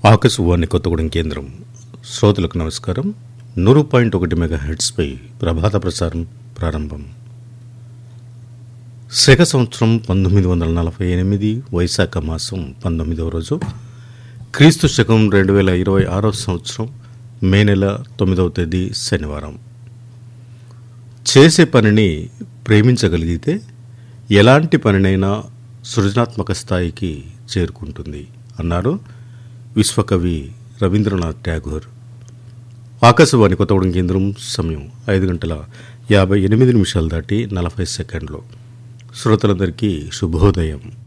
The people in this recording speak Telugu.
ఆకాశవాణి కొత్తగూడెం కేంద్రం శ్రోతలకు నమస్కారం నూరు పాయింట్ ఒకటి మెగా హెడ్స్పై ప్రభాత ప్రసారం ప్రారంభం శక సంవత్సరం పంతొమ్మిది వందల నలభై ఎనిమిది వైశాఖ మాసం పంతొమ్మిదవ రోజు క్రీస్తు శకం రెండు వేల ఇరవై ఆరో సంవత్సరం మే నెల తొమ్మిదవ తేదీ శనివారం చేసే పనిని ప్రేమించగలిగితే ఎలాంటి పనినైనా సృజనాత్మక స్థాయికి చేరుకుంటుంది అన్నారు విశ్వకవి రవీంద్రనాథ్ ట్యాగోర్ ఆకాశవాణి కొత్తగూడెం కేంద్రం సమయం ఐదు గంటల యాభై ఎనిమిది నిమిషాలు దాటి నలభై సెకండ్లు శ్రోతలందరికీ శుభోదయం